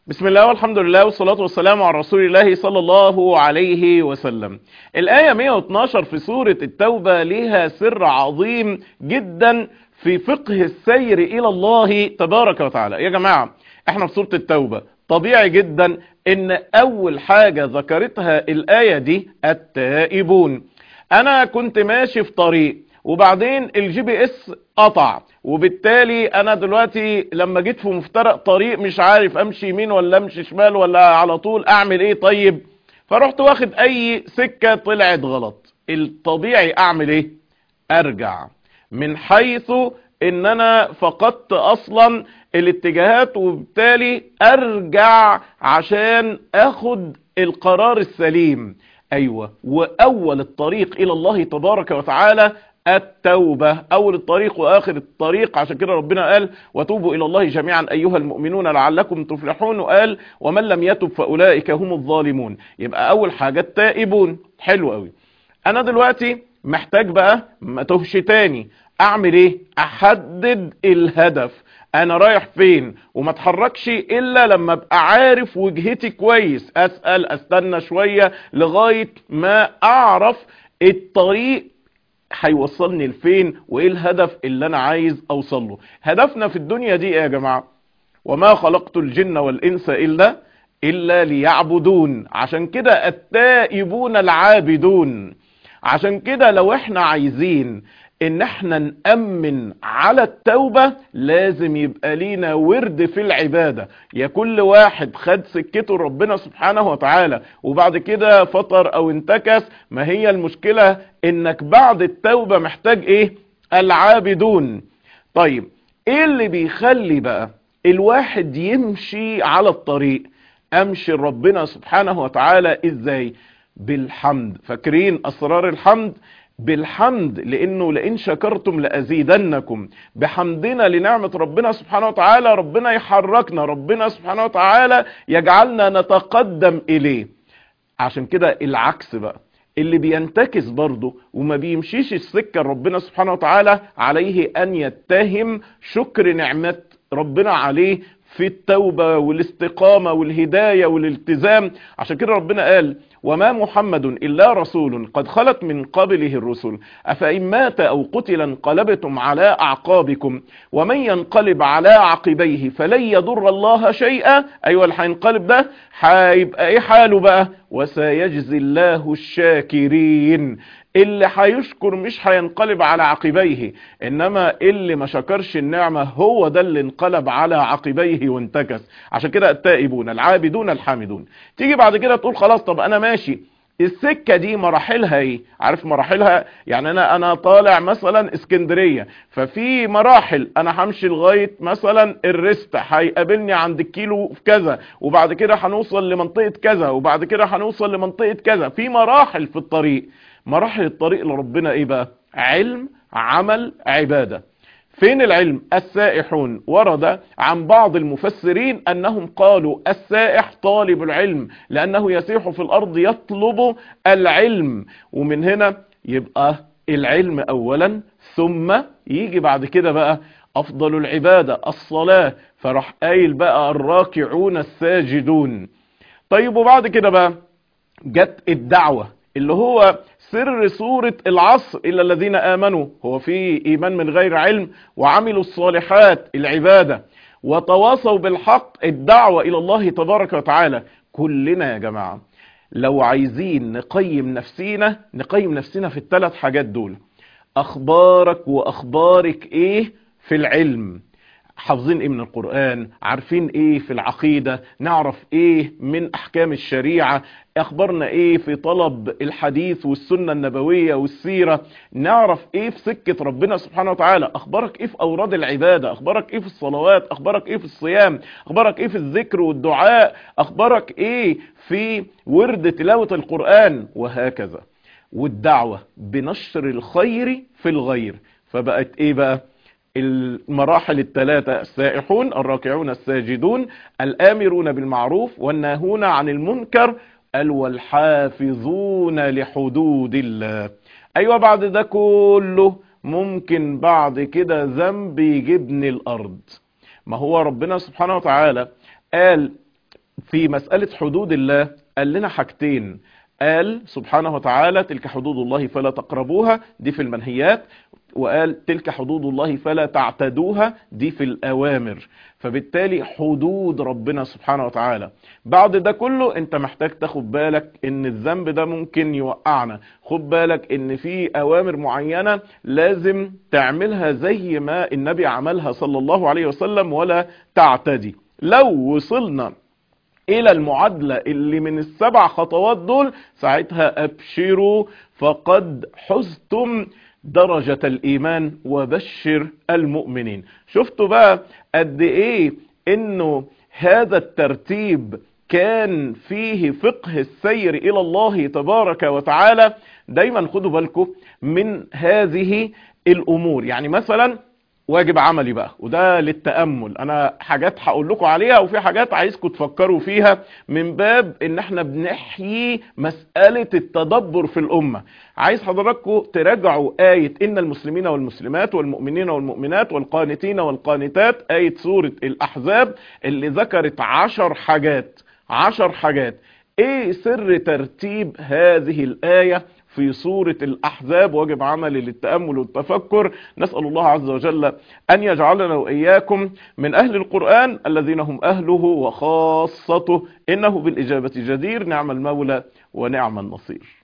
بسم الله والحمد لله والصلاة والسلام على رسول الله صلى الله عليه وسلم الآية 112 في سورة التوبة لها سر عظيم جدا في فقه السير إلى الله تبارك وتعالى يا جماعة احنا في سورة التوبة طبيعي جدا ان اول حاجة ذكرتها الآية دي التائبون انا كنت ماشي في طريق وبعدين الجي بي اس قطع وبالتالي انا دلوقتي لما جيت في مفترق طريق مش عارف امشي يمين ولا امشي شمال ولا على طول اعمل ايه طيب فرحت واخد اي سكة طلعت غلط الطبيعي اعمل ايه ارجع من حيث ان انا فقدت اصلا الاتجاهات وبالتالي ارجع عشان اخد القرار السليم ايوه واول الطريق الى الله تبارك وتعالى التوبة أول الطريق وآخر الطريق عشان كده ربنا قال وتوبوا إلى الله جميعا أيها المؤمنون لعلكم تفلحون وقال ومن لم يتب فأولئك هم الظالمون يبقى أول حاجة التائبون حلو قوي أنا دلوقتي محتاج بقى ما تهش تاني أعمل إيه أحدد الهدف انا رايح فين وما اتحركش الا لما ابقى عارف وجهتي كويس اسأل استنى شوية لغاية ما اعرف الطريق هيوصلني لفين وايه الهدف اللي انا عايز اوصل له هدفنا في الدنيا دي ايه يا جماعة وما خلقت الجن والانس الا الا ليعبدون عشان كده التائبون العابدون عشان كده لو احنا عايزين ان احنا نأمن على التوبة لازم يبقى لينا ورد في العبادة يا كل واحد خد سكته ربنا سبحانه وتعالى وبعد كده فطر او انتكس ما هي المشكلة انك بعد التوبة محتاج ايه العابدون طيب ايه اللي بيخلي بقى الواحد يمشي على الطريق امشي ربنا سبحانه وتعالى ازاي بالحمد فاكرين اسرار الحمد بالحمد لانه لئن شكرتم لازيدنكم بحمدنا لنعمة ربنا سبحانه وتعالى ربنا يحركنا ربنا سبحانه وتعالى يجعلنا نتقدم اليه عشان كده العكس بقى اللي بينتكس برضه وما بيمشيش السكة ربنا سبحانه وتعالى عليه ان يتهم شكر نعمة ربنا عليه في التوبة والاستقامة والهداية والالتزام عشان كده ربنا قال وما محمد إلا رسول قد خلت من قبله الرسل أفإن مات أو قتل انقلبتم على أعقابكم ومن ينقلب على عقبيه فلن يضر الله شيئا أيوة اللي هينقلب ده هيبقى إيه حاله بقى وسيجزي الله الشاكرين اللي هيشكر مش هينقلب على عقبيه انما اللي ما شكرش النعمة هو ده اللي انقلب على عقبيه وانتكس عشان كده التائبون العابدون الحامدون تيجي بعد كده تقول خلاص طب انا ماشي السكة دي مراحلها ايه عارف مراحلها يعني انا انا طالع مثلا اسكندرية ففي مراحل انا همشي لغاية مثلا الرست هيقابلني عند الكيلو في كذا وبعد كده هنوصل لمنطقة كذا وبعد كده هنوصل لمنطقة كذا في مراحل في الطريق مراحل الطريق لربنا ايه بقى علم عمل عبادة فين العلم السائحون ورد عن بعض المفسرين انهم قالوا السائح طالب العلم لانه يسيح في الارض يطلب العلم ومن هنا يبقى العلم اولا ثم يجي بعد كده بقى افضل العبادة الصلاة فراح قايل بقى الراكعون الساجدون طيب وبعد كده بقى جت الدعوة اللي هو سر سورة العصر إلا الذين آمنوا هو في إيمان من غير علم وعملوا الصالحات العبادة وتواصوا بالحق الدعوة إلى الله تبارك وتعالى كلنا يا جماعة لو عايزين نقيم نفسينا نقيم نفسنا في الثلاث حاجات دول أخبارك وأخبارك إيه في العلم حافظين ايه من القرآن عارفين ايه في العقيدة نعرف ايه من احكام الشريعة اخبارنا ايه في طلب الحديث والسنة النبوية والسيرة نعرف ايه في سكة ربنا سبحانه وتعالى اخبارك ايه في اوراد العبادة اخبارك ايه في الصلوات اخبارك ايه في الصيام اخبارك ايه في الذكر والدعاء اخبارك ايه في ورد تلاوة القرآن وهكذا والدعوة بنشر الخير في الغير فبقت ايه بقى المراحل الثلاثة السائحون الراكعون الساجدون الآمرون بالمعروف والناهون عن المنكر قال والحافظون لحدود الله أيوة بعد ده كله ممكن بعد كده ذنب يجبني الأرض ما هو ربنا سبحانه وتعالى قال في مسألة حدود الله قال لنا حاجتين قال سبحانه وتعالى تلك حدود الله فلا تقربوها دي في المنهيات وقال تلك حدود الله فلا تعتدوها دي في الأوامر فبالتالي حدود ربنا سبحانه وتعالى بعد ده كله انت محتاج تاخد بالك ان الذنب ده ممكن يوقعنا خد بالك ان في اوامر معينة لازم تعملها زي ما النبي عملها صلى الله عليه وسلم ولا تعتدي لو وصلنا الى المعادلة اللي من السبع خطوات دول ساعتها ابشروا فقد حزتم درجة الايمان وبشر المؤمنين شفتوا بقى قد ايه انه هذا الترتيب كان فيه فقه السير الى الله تبارك وتعالى دايما خدوا بالكم من هذه الامور يعني مثلا واجب عملي بقى وده للتأمل انا حاجات هقول لكم عليها وفي حاجات عايزكم تفكروا فيها من باب ان احنا بنحيي مسألة التدبر في الامة عايز حضراتكم تراجعوا آية ان المسلمين والمسلمات والمؤمنين والمؤمنات والقانتين والقانتات آية سورة الاحزاب اللي ذكرت عشر حاجات عشر حاجات ايه سر ترتيب هذه الآية في سورة الأحزاب واجب عملي للتأمل والتفكر نسأل الله عز وجل أن يجعلنا وإياكم من أهل القرآن الذين هم أهله وخاصته إنه بالإجابة جدير نعم المولى ونعم النصير